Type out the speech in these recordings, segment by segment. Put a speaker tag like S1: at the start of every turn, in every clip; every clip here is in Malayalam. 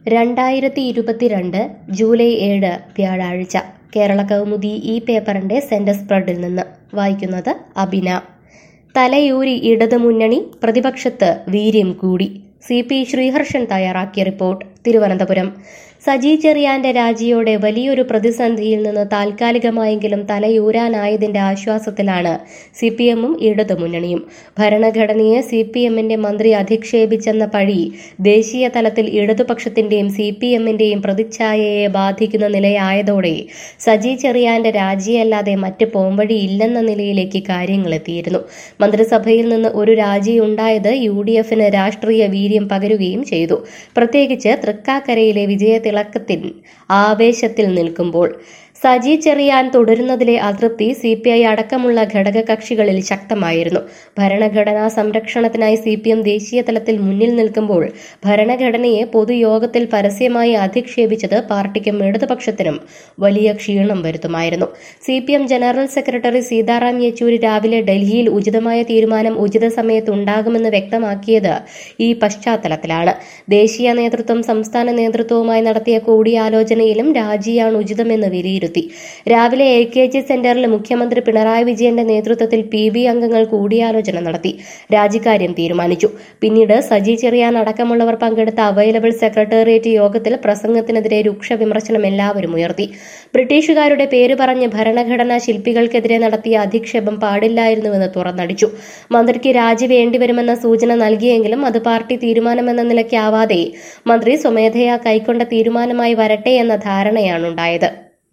S1: രണ്ടായിരത്തി ഇരുപത്തിരണ്ട് ജൂലൈ ഏഴ് വ്യാഴാഴ്ച കേരള കൗമുദി ഈ പേപ്പറിന്റെ സെന്റർ സ്പ്രെഡിൽ നിന്ന് വായിക്കുന്നത് അബിന തലയൂരി ഇടതുമുന്നണി പ്രതിപക്ഷത്ത് വീര്യം കൂടി സി പി ശ്രീഹർഷൻ തയ്യാറാക്കിയ റിപ്പോർട്ട് തിരുവനന്തപുരം സജി ചെറിയാന്റെ രാജിയോടെ വലിയൊരു പ്രതിസന്ധിയിൽ നിന്ന് താൽക്കാലികമായെങ്കിലും തലയൂരാനായതിന്റെ ആശ്വാസത്തിലാണ് സി പി എമ്മും ഇടതുമുന്നണിയും ഭരണഘടനയെ സി പി എമ്മിന്റെ മന്ത്രി അധിക്ഷേപിച്ചെന്ന പഴി ദേശീയ തലത്തിൽ ഇടതുപക്ഷത്തിന്റെയും സി പി എമ്മിന്റെയും പ്രതിച്ഛായയെ ബാധിക്കുന്ന നിലയായതോടെ സജി ചെറിയാന്റെ രാജിയല്ലാതെ മറ്റ് പോംവഴിയില്ലെന്ന നിലയിലേക്ക് കാര്യങ്ങൾ എത്തിയിരുന്നു മന്ത്രിസഭയിൽ നിന്ന് ഒരു രാജിയുണ്ടായത് യു ഡി എഫിന് രാഷ്ട്രീയ വീര്യം പകരുകയും ചെയ്തു പ്രത്യേകിച്ച് തൃക്കാക്കരയിലെ വിജയതിളക്കത്തിൽ ആവേശത്തിൽ നിൽക്കുമ്പോൾ സജി ചെറിയാൻ തുടരുന്നതിലെ അതൃപ്തി സി പി ഐ അടക്കമുള്ള ഘടകകക്ഷികളിൽ ശക്തമായിരുന്നു ഭരണഘടനാ സംരക്ഷണത്തിനായി സി പി എം ദേശീയ തലത്തിൽ മുന്നിൽ നിൽക്കുമ്പോൾ ഭരണഘടനയെ പൊതുയോഗത്തിൽ പരസ്യമായി അധിക്ഷേപിച്ചത് പാർട്ടിക്കും ഇടതുപക്ഷത്തിനും വലിയ ക്ഷീണം വരുത്തുമായിരുന്നു C P M general secretary Sitaram Yechury രാവിലെ ഡൽഹിയിൽ ഉചിതമായ തീരുമാനം ഉചിത സമയത്ത് ഉണ്ടാകുമെന്ന് വ്യക്തമാക്കിയത് ഈ പശ്ചാത്തലത്തിലാണ് ദേശീയ നേതൃത്വം സംസ്ഥാന നേതൃത്വവുമായി നടത്തിയ കൂടിയാലോചനയിലും രാജിയാണ് ഉചിതമെന്ന് വിലയിരുത്തി രാവിലെ എ കെ ജി സെന്ററിൽ മുഖ്യമന്ത്രി പിണറായി വിജയന്റെ നേതൃത്വത്തിൽ പി ബി അംഗങ്ങൾ കൂടിയാലോചന നടത്തി രാജിക്കാര്യം തീരുമാനിച്ചു പിന്നീട് സജി ചെറിയാൻ അടക്കമുള്ളവർ പങ്കെടുത്ത അവൈലബിൾ സെക്രട്ടേറിയറ്റ് യോഗത്തിൽ പ്രസംഗത്തിനെതിരെ രൂക്ഷ വിമർശനം എല്ലാവരും ഉയർത്തി ബ്രിട്ടീഷുകാരുടെ പേര് പറഞ്ഞ് ഭരണഘടനാ ശില്പികൾക്കെതിരെ നടത്തിയ അധിക്ഷേപം പാടില്ലായിരുന്നുവെന്ന് തുറന്നടിച്ചു മന്ത്രിക്ക് രാജി വേണ്ടിവരുമെന്ന സൂചന നൽകിയെങ്കിലും അത് പാർട്ടി തീരുമാനമെന്ന നിലയ്ക്കാവാതെ മന്ത്രി സ്വമേധയാ കൈക്കൊണ്ട തീരുമാനമായി വരട്ടെ എന്ന ധാരണയാണുണ്ടായത്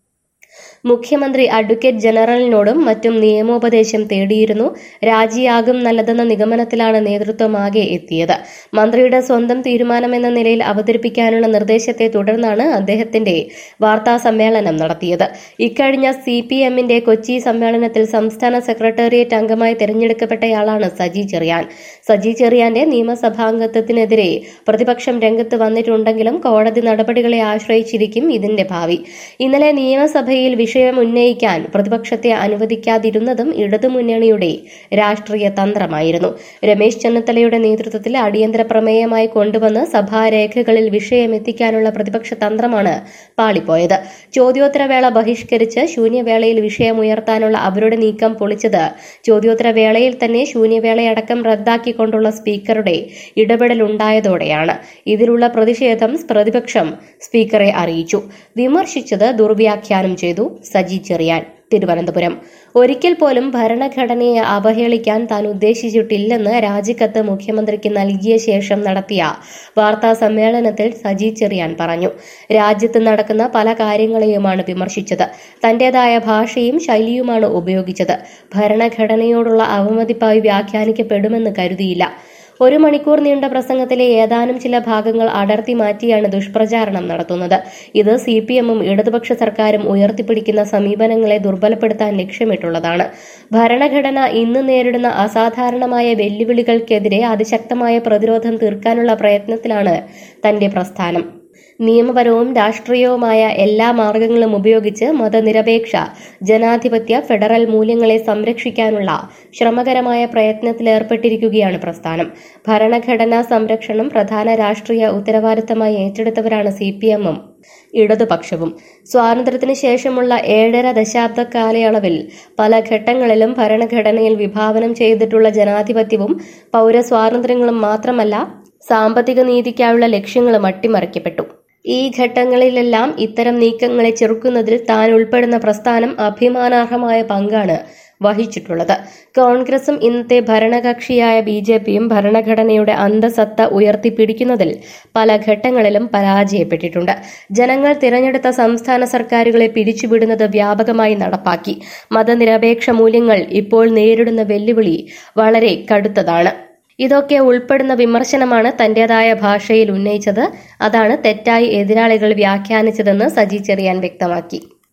S1: മുഖ്യമന്ത്രി അഡ്വക്കേറ്റ് ജനറലിനോടും മറ്റും നിയമോപദേശം തേടിയിരുന്നു രാജിയാകും നല്ലതെന്ന നിഗമനത്തിലാണ് നേതൃത്വമാകെ എത്തിയത് മന്ത്രിയുടെ സ്വന്തം തീരുമാനമെന്ന നിലയിൽ അവതരിപ്പിക്കാനുള്ള നിർദ്ദേശത്തെ തുടർന്നാണ് അദ്ദേഹത്തിന്റെ വാർത്താ സമ്മേളനം നടത്തിയത് ഇക്കഴിഞ്ഞ സി പി എമ്മിന്റെ കൊച്ചി സമ്മേളനത്തിൽ സംസ്ഥാന സെക്രട്ടേറിയറ്റ് അംഗമായി തെരഞ്ഞെടുക്കപ്പെട്ടയാളാണ് സജി ചെറിയാൻ സജി ചെറിയാന്റെ നിയമസഭാംഗത്വത്തിനെതിരെ പ്രതിപക്ഷം രംഗത്ത് വന്നിട്ടുണ്ടെങ്കിലും കോടതി നടപടികളെ ആശ്രയിച്ചിരിക്കും ഇതിന്റെ ഭാവി ഇന്നലെ നിയമസഭയിൽ വിഷയം ഉന്നയിക്കാൻ പ്രതിപക്ഷത്തെ അനുവദിക്കാതിരുന്നതും ഇടതുമുന്നണിയുടെ രാഷ്ട്രീയ തന്ത്രമായിരുന്നു രമേശ് ചെന്നിത്തലയുടെ നേതൃത്വത്തിൽ അടിയന്തര പ്രമേയമായി കൊണ്ടുവന്ന് സഭാരേഖകളിൽ വിഷയം എത്തിക്കാനുള്ള പ്രതിപക്ഷ തന്ത്രമാണ് പാളിപ്പോയത് ചോദ്യോത്തരവേള ബഹിഷ്കരിച്ച് ശൂന്യവേളയിൽ വിഷയം ഉയർത്താനുള്ള അവരുടെ നീക്കം പൊളിച്ചത് ചോദ്യോത്തരവേളയിൽ തന്നെ ശൂന്യവേളയടക്കം റദ്ദാക്കിക്കൊണ്ടുള്ള സ്പീക്കറുടെ ഇടപെടലുണ്ടായതോടെയാണ് ഇതിലുള്ള പ്രതിഷേധം പ്രതിപക്ഷം സ്പീക്കറെ അറിയിച്ചു വിമർശിച്ചത് ദുർവ്യാഖ്യാനം ചെയ്തു സജി ചെറിയാൻ തിരുവനന്തപുരം ഒരിക്കൽ പോലും ഭരണഘടനയെ അവഹേളിക്കാൻ താൻ ഉദ്ദേശിച്ചിട്ടില്ലെന്ന് രാജിക്കത്ത് മുഖ്യമന്ത്രിക്ക് നൽകിയ ശേഷം നടത്തിയ വാർത്താ സമ്മേളനത്തിൽ സജി ചെറിയാൻ പറഞ്ഞു രാജ്യത്ത് നടക്കുന്ന പല കാര്യങ്ങളെയുമാണ് വിമർശിച്ചത് തന്റേതായ ഭാഷയും ശൈലിയുമാണ് ഉപയോഗിച്ചത് ഭരണഘടനയോടുള്ള അവമതിപ്പായി വ്യാഖ്യാനിക്കപ്പെടുമെന്ന് കരുതിയില്ല ഒരു മണിക്കൂർ നീണ്ട പ്രസംഗത്തിലെ ഏതാനും ചില ഭാഗങ്ങൾ അടർത്തി മാറ്റിയാണ് ദുഷ്പ്രചാരണം നടത്തുന്നത് ഇത് സി പി എമ്മും ഇടതുപക്ഷ സർക്കാരും ഉയർത്തിപ്പിടിക്കുന്ന സമീപനങ്ങളെ ദുർബലപ്പെടുത്താൻ ലക്ഷ്യമിട്ടുള്ളതാണ് ഭരണഘടന ഇന്ന് നേരിടുന്ന അസാധാരണമായ വെല്ലുവിളികൾക്കെതിരെ അതിശക്തമായ പ്രതിരോധം തീർക്കാനുള്ള പ്രയത്നത്തിലാണ് തന്റെ പ്രസ്ഥാനം നിയമപരവും രാഷ്ട്രീയവുമായ എല്ലാ മാർഗങ്ങളും ഉപയോഗിച്ച് മതനിരപേക്ഷ ജനാധിപത്യ ഫെഡറൽ മൂല്യങ്ങളെ സംരക്ഷിക്കാനുള്ള ശ്രമകരമായ പ്രയത്നത്തിലേർപ്പെട്ടിരിക്കുകയാണ് പ്രസ്ഥാനം ഭരണഘടനാ സംരക്ഷണം പ്രധാന രാഷ്ട്രീയ ഉത്തരവാദിത്തമായി ഏറ്റെടുത്തവരാണ് സി പി എമ്മും ഇടതുപക്ഷവും സ്വാതന്ത്ര്യത്തിന് ശേഷമുള്ള ഏഴര ദശാബ്ദ കാലയളവിൽ പല ഘട്ടങ്ങളിലും ഭരണഘടനയിൽ വിഭാവനം ചെയ്തിട്ടുള്ള ജനാധിപത്യവും പൗരസ്വാതന്ത്ര്യങ്ങളും മാത്രമല്ല സാമ്പത്തിക നീതിക്കായുള്ള ലക്ഷ്യങ്ങളും അട്ടിമറിക്കപ്പെട്ടു ഈ ഘട്ടങ്ങളിലെല്ലാം ഇത്തരം നീക്കങ്ങളെ ചെറുക്കുന്നതിൽ താൻ ഉൾപ്പെടുന്ന പ്രസ്ഥാനം അഭിമാനാർഹമായ പങ്കാണ് വഹിച്ചിട്ടുള്ളത് കോൺഗ്രസും ഇന്നത്തെ ഭരണകക്ഷിയായ ബി ജെ പിയും ഭരണഘടനയുടെ അന്തസത്ത ഉയർത്തിപ്പിടിക്കുന്നതിൽ പല ഘട്ടങ്ങളിലും പരാജയപ്പെട്ടിട്ടുണ്ട് ജനങ്ങൾ തിരഞ്ഞെടുത്ത സംസ്ഥാന സർക്കാരുകളെ പിരിച്ചുവിടുന്നത് വ്യാപകമായി നടപ്പാക്കി മതനിരപേക്ഷ മൂല്യങ്ങൾ ഇപ്പോൾ നേരിടുന്ന വെല്ലുവിളി വളരെ കടുത്തതാണ് ഇതൊക്കെ ഉൾപ്പെടുന്ന വിമർശനമാണ് തന്റേതായ ഭാഷയിൽ ഉന്നയിച്ചത് അതാണ് തെറ്റായി എതിരാളികൾ വ്യാഖ്യാനിച്ചതെന്ന് സജി ചെറിയാൻ വ്യക്തമാക്കി